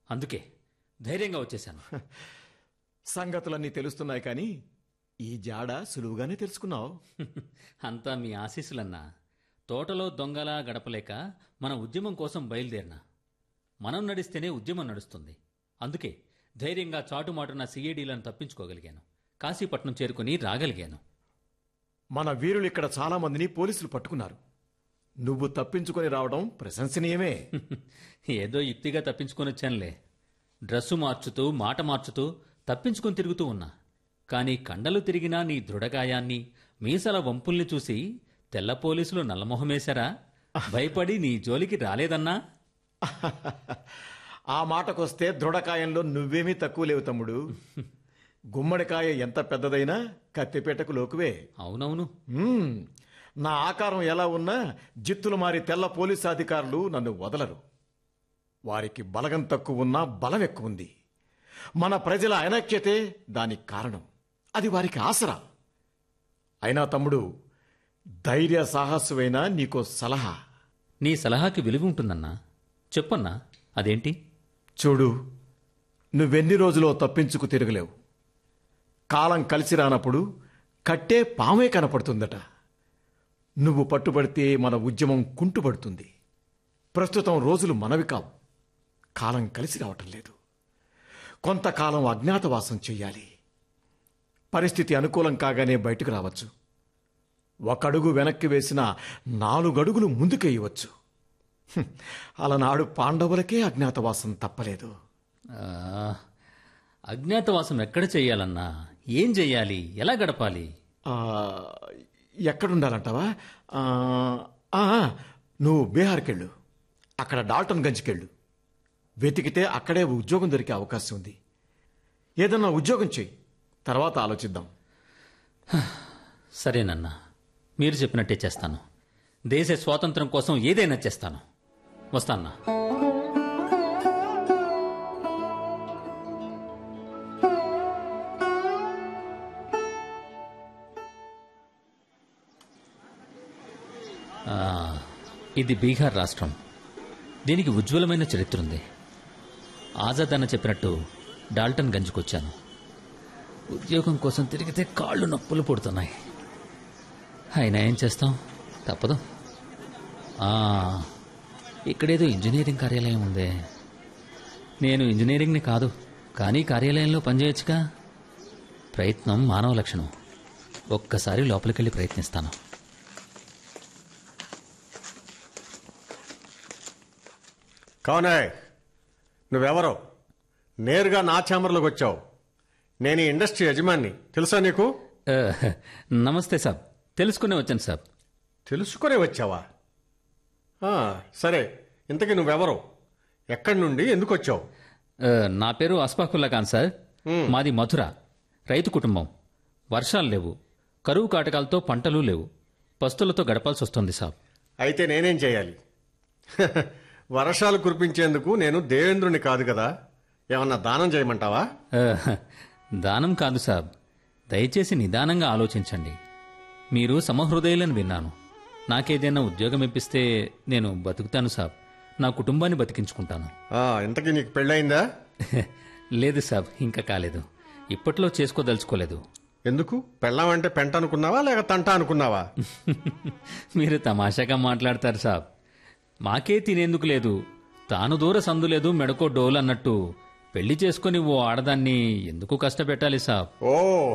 అందుకే ధైర్యంగా వచ్చేశాను సంగతులన్నీ తెలుస్తున్నాయి కానీ ఈ జాడ సులువుగానే తెలుసుకున్నావు అంతా మీ ఆశీస్సులన్నా తోటలో దొంగలా గడపలేక మన ఉద్యమం కోసం బయలుదేరినా మనం నడిస్తేనే ఉద్యమం నడుస్తుంది అందుకే ధైర్యంగా చాటుమాటున సిఐడీలను తప్పించుకోగలిగాను కాశీపట్నం చేరుకుని రాగలిగాను మన వీరులు ఇక్కడ చాలా మందిని పోలీసులు పట్టుకున్నారు నువ్వు తప్పించుకొని రావడం ప్రశంసనీయమే ఏదో యుక్తిగా తప్పించుకొని వచ్చానులే డ్రస్సు మార్చుతూ మాట మార్చుతూ తప్పించుకొని తిరుగుతూ ఉన్నా కానీ కండలు తిరిగినా నీ దృఢగాయాన్ని మీసల వంపుల్ని చూసి తెల్ల పోలీసులు నల్లమొహమేశారా భయపడి నీ జోలికి రాలేదన్నా ఆ మాటకొస్తే దృఢకాయంలో నువ్వేమీ తక్కువ లేవు తమ్ముడు గుమ్మడికాయ ఎంత పెద్దదైనా కత్తిపేటకు లోకువే అవునవును మ్మ్. నా ఆకారం ఎలా ఉన్నా జిత్తులు మారి తెల్ల పోలీసు అధికారులు నన్ను వదలరు వారికి బలగం తక్కువ ఉన్నా బలం ఎక్కువ ఉంది మన ప్రజల అనైక్యతే దానికి కారణం అది వారికి ఆసరా అయినా తమ్ముడు ధైర్య సాహసమైనా నీకో సలహా నీ సలహాకి విలువ ఉంటుందన్నా చెప్పన్నా అదేంటి చూడు నువ్వెన్ని రోజులో తప్పించుకు తిరగలేవు కాలం కలిసి రానప్పుడు కట్టే పామే కనపడుతుందట నువ్వు పట్టుబడితే మన ఉద్యమం కుంటుపడుతుంది ప్రస్తుతం రోజులు మనవి కావు కాలం కలిసి రావటం లేదు కొంతకాలం అజ్ఞాతవాసం చెయ్యాలి పరిస్థితి అనుకూలం కాగానే బయటకు రావచ్చు ఒకడుగు వెనక్కి వేసిన నాలుగడుగులు ముందుకేయవచ్చు హ్మ్. అలనాడు పాండవులకే అజ్ఞాతవాసం తప్పలేదు ఆ, అజ్ఞాతవాసం ఎక్కడ చెయ్యాలన్నా ఏం చెయ్యాలి ఎలా గడపాలి ఆ, ఎక్కడుండాలంటావా ఆ, ఆ, నువ్వు బీహార్కెళ్ళు అక్కడ డాల్టన్ గంజ్కెళ్ళు వెతికితే అక్కడే ఉద్యోగం దొరికే అవకాశం ఉంది ఏదన్నా ఉద్యోగం చెయ్యి తర్వాత ఆలోచిద్దాం సరేనన్నా మీరు చెప్పినట్టే చేస్తాను దేశ స్వాతంత్రం కోసం ఏదైనా చేస్తాను వస్తాన్నా ఆ, ఇది బీహార్ రాష్ట్రం దీనికి ఉజ్వలమైన చరిత్ర ఉంది ఆజాద్ అన్న చెప్పినట్టు డాల్టన్ గంజ్కొచ్చాను ఉద్యోగం కోసం తిరిగితే కాళ్ళు నొప్పులు పుడుతున్నాయి అయినా ఏం చేస్తాం తప్పదు ఆ, ఇక్కడేదో ఇంజనీరింగ్ కార్యాలయం ఉందే నేను ఇంజనీరింగ్ని కాదు కానీ కార్యాలయంలో పనిచేయచ్చుగా ప్రయత్నం మానవ లక్షణం ఒక్కసారి లోపలికెళ్ళి ప్రయత్నిస్తాను కౌనాయ్ నువ్వెవరో నేరుగా నా ఛాంబర్లోకి వచ్చావు నేను ఈ ఇండస్ట్రీ యజమాని తెలుసా నీకు ఆ, నమస్తే సాబ్ తెలుసుకునే వచ్చాను సాబ్ తెలుసుకునే వచ్చావా ఆ, సరే ఇంతకీ నువ్వెవరో ఎక్కడి నుండి ఎందుకు వచ్చావు ఆ, నా పేరు అస్ఫాకుల్లా ఖాన్ సార్ మాది మధుర రైతు కుటుంబం వర్షాలు లేవు కరువు కాటకాలతో పంటలు లేవు పస్తులతో గడపాల్సి వస్తుంది సాబ్ అయితే నేనేం చేయాలి వర్షాలు కురిపించేందుకు నేను దేవేంద్రుని కాదు కదా ఏమన్నా దానం చేయమంటావా ఆ, దానం కాదు సాబ్ దయచేసి నిదానంగా ఆలోచించండి మీరు సమహృదయులను విన్నాను నాకేదైనా ఉద్యోగం ఇప్పిస్తే నేను బతుకుతాను సాబ్ నా కుటుంబాన్ని బతికించుకుంటాను ఆ, ఇంతకీ నీకు పెళ్ళయిందా లేదు సాబ్ ఇంకా కాలేదు ఇప్పట్లో చేసుకోదలుచుకోలేదు ఎందుకు పెళ్ళామంటే పెంట అనుకున్నావా లేక తంట అనుకున్నావా మీరు తమాషాగా మాట్లాడతారు సాబ్ మాకే తినేందుకు లేదు తాను దూర సందు లేదు మెడకో డోలు అన్నట్టు పెళ్లి చేసుకుని ఓ ఆడదాన్ని ఎందుకు కష్టపెట్టాలి సాబ్ ఓ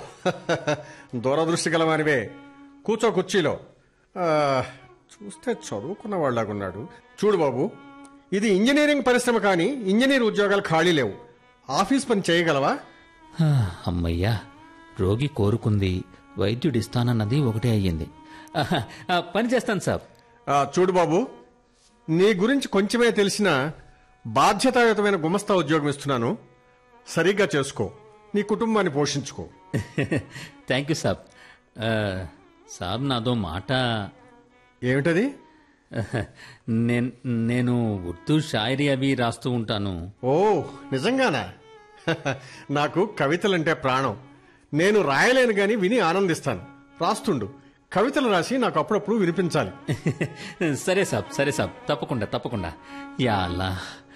దూరదృష్టి గలవానివే కూర్చో కుర్చీలో ఆ, చూస్తే చదువుకున్న వాళ్ళగున్నాడు చూడు బాబు ఇది ఇంజనీరింగ్ పరిశ్రమ కానీ ఇంజనీర్ ఉద్యోగాలు ఖాళీ లేవు ఆఫీస్ పని చేయగలవా హా, అమ్మయ్యా రోగి కోరుకుంది వైద్యుడు ఇస్తానన్నది ఒకటే అయ్యింది ఆహా, ఆ, పని చేస్తాను సాబ్ ఆ, చూడు బాబు నీ గురించి కొంచెమే తెలిసిన బాధ్యతాయుతమైన గుమస్తా ఉద్యోగం ఇస్తున్నాను సరిగ్గా చేసుకో నీ కుటుంబాన్ని పోషించుకో థ్యాంక్ యూ సాబ్ ఆ, సాబ్ నాదో మాట ఏమిటది నేను నేను ఉర్దూ షాయరీ అవి రాస్తూ ఉంటాను ఓ నిజంగానా నాకు కవితలంటే ప్రాణం నేను రాయలేను గాని విని ఆనందిస్తాను రాస్తుండు కవితలు రాసి నాకు అప్పుడప్పుడు వినిపించాలి సరే సాబ్ సరే సాబ్ తప్పకుండా తప్పకుండా యా అల్లా